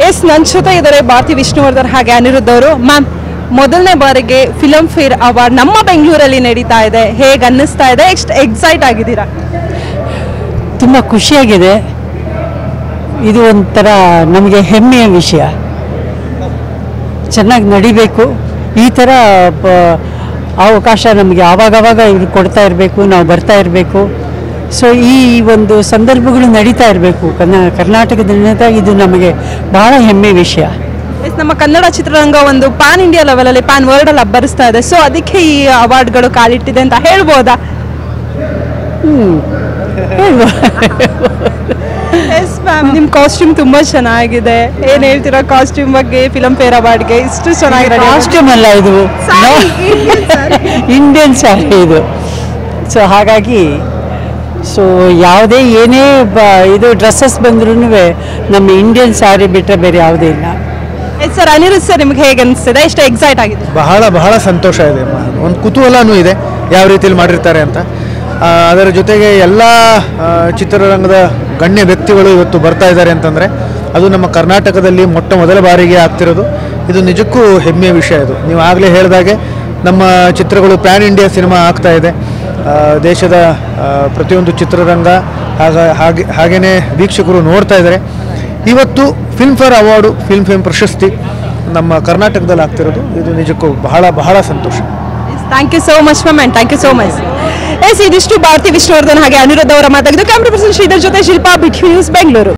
S ನನ್ನ ಜೊತೆ ಇದ್ದಾರೆ ಭಾರತಿ ವಿಷ್ಣುವರ್ಧನ್ ಹಾಗೆ ಅನಿರುದ್ಧ ಅವರು ಮ್ಯಾಮ್ ಮೊದಲನೇ ಬಾರಿಗೆ ಫಿಲಮ್ ಫೇರ್ ಅವಾರ್ಡ್ ನಮ್ಮ ಬೆಂಗಳೂರಲ್ಲಿ ನಡೀತಾ ಇದೆ ಹೇಗೆ ಅನ್ನಿಸ್ತಾ ಇದೆ ಎಷ್ಟು ಎಕ್ಸೈಟ್ ಆಗಿದ್ದೀರಾ ತುಂಬ ಖುಷಿಯಾಗಿದೆ ಇದು ಒಂಥರ ನಮಗೆ ಹೆಮ್ಮೆಯ ವಿಷಯ ಚೆನ್ನಾಗಿ ನಡಿಬೇಕು ಈ ಥರ ಪ- ಅವಕಾಶ ನಮಗೆ ಆವಾಗವಾಗ ಇವ್ರು ಕೊಡ್ತಾ ಇರಬೇಕು ನಾವು ಬರ್ತಾ ಇರಬೇಕು ಸೊ ಈ ಒಂದು ಸಂದರ್ಭಗಳು ನಡೀತಾ ಇರಬೇಕು ಕನ್ನ ಕರ್ನಾಟಕದಿಂದ ಇದು ನಮಗೆ ಬಹಳ ಹೆಮ್ಮೆ ವಿಷಯ ಎಸ್ ನಮ್ಮ ಕನ್ನಡ ಚಿತ್ರರಂಗ ಒಂದು ಪ್ಯಾನ್ ಇಂಡಿಯಾ ಲೆವೆಲಲ್ಲಿ ಪ್ಯಾನ್ ವರ್ಲ್ಡ್ ಅಲ್ಲಿ ಅಬ್ಬರಿಸ್ತಾ ಇದೆ ಸೊ ಅದಕ್ಕೆ ಈ ಅವಾರ್ಡ್ಗಳು ಕಾಲಿಟ್ಟಿದೆ ಅಂತ ಹೇಳ್ಬೋದಾ ಎಸ್ ಮ್ಯಾಮ್ ನಿಮ್ಮ ಕಾಸ್ಟ್ಯೂಮ್ ತುಂಬಾ ಚೆನ್ನಾಗಿದೆ ಏನ್ ಹೇಳ್ತೀರಾ ಕಾಸ್ಟ್ಯೂಮ್ ಬಗ್ಗೆ ಫಿಲಮ್ ಫೇರ್ ಅವಾರ್ಡ್ಗೆ ಇಷ್ಟು ಚೆನ್ನಾಗಿ ಕಾಸ್ಟ್ಯೂಮ್ ಅಲ್ಲ ಇದು Saree, Indian saree. Indian sari ಇದು ಸೊ ಹಾಗಾಗಿ ಸೊ ಯಾವುದೇ ಏನೇ ಬ ಇದು ಡ್ರೆಸ್ಸಸ್ ಬಂದ್ರೂ ನಮ್ಮ ಇಂಡಿಯನ್ ಸ್ಯಾರಿ ಬಿಟ್ಟರೆ ಬೇರೆ ಯಾವುದೇ ಇಲ್ಲ ಎಸ್ ಸರ್ ಅನಿರುದ್ಧ್ ಸರ್ ನಿಮ್ಗೆ ಹೇಗೆ ಅನಿಸ್ತಿದೆ ಎಷ್ಟು ಎಕ್ಸೈಟ್ ಆಗಿದೆ ಬಹಳ ಬಹಳ ಸಂತೋಷ ಇದೆ ಒಂದು ಕುತೂಹಲನೂ ಇದೆ ಯಾವ ರೀತಿಯಲ್ಲಿ ಮಾಡಿರ್ತಾರೆ ಅಂತ ಆ, ಅದರ ಜೊತೆಗೆ ಎಲ್ಲ ಆ, ಚಿತ್ರರಂಗದ ಗಣ್ಯ ವ್ಯಕ್ತಿಗಳು ಇವತ್ತು ಬರ್ತಾ ಇದ್ದಾರೆ ಅಂತಂದರೆ ಅದು ನಮ್ಮ ಕರ್ನಾಟಕದಲ್ಲಿ ಮೊಟ್ಟ ಮೊದಲ ಬಾರಿಗೆ ಆಗ್ತಿರೋದು ಇದು ನಿಜಕ್ಕೂ ಹೆಮ್ಮೆಯ ವಿಷಯ ಇದು ನೀವು ಆಗಲೇ ಹೇಳಿದಾಗೆ ನಮ್ಮ ಚಿತ್ರಗಳು ಪ್ಯಾನ್ ಇಂಡಿಯಾ ಸಿನಿಮಾ ಆಗ್ತಾ ಇದೆ ಆ, ದೇಶದ ಆ, ಪ್ರತಿಯೊಂದು ಚಿತ್ರರಂಗ ಹಾಗ ಹಾಗೆ ಹಾಗೆಯೇ ವೀಕ್ಷಕರು ನೋಡ್ತಾ ಇದ್ದಾರೆ ಇವತ್ತು Filmfare award film fame ಪ್ರಶಸ್ತಿ ನಮ್ಮ ಕರ್ನಾಟಕದಲ್ಲಿ ಆಗ್ತಿರೋದು ಇದು ನಿಜಕ್ಕೂ ಬಹಳ ಬಹಳ ಸಂತೋಷ thank you so much ma'am and thank you so much yes ಇದಿಷ್ಟು ಭಾರತಿ ವಿಷ್ಣುವರ್ಧನ್ ಹಾಗೆ ಅನಿರುದ್ಧ ಅವರ ಮಾತಾಗಿದ್ದು ಕ್ಯಾಮ್ರಾ ಪರ್ಸನ್ ಶ್ರೀಧರ್ ಜೊತೆ ಶಿಲ್ಪಾ ಬಿಟ್ ನ್ಯೂಸ್ ಬೆಂಗಳೂರು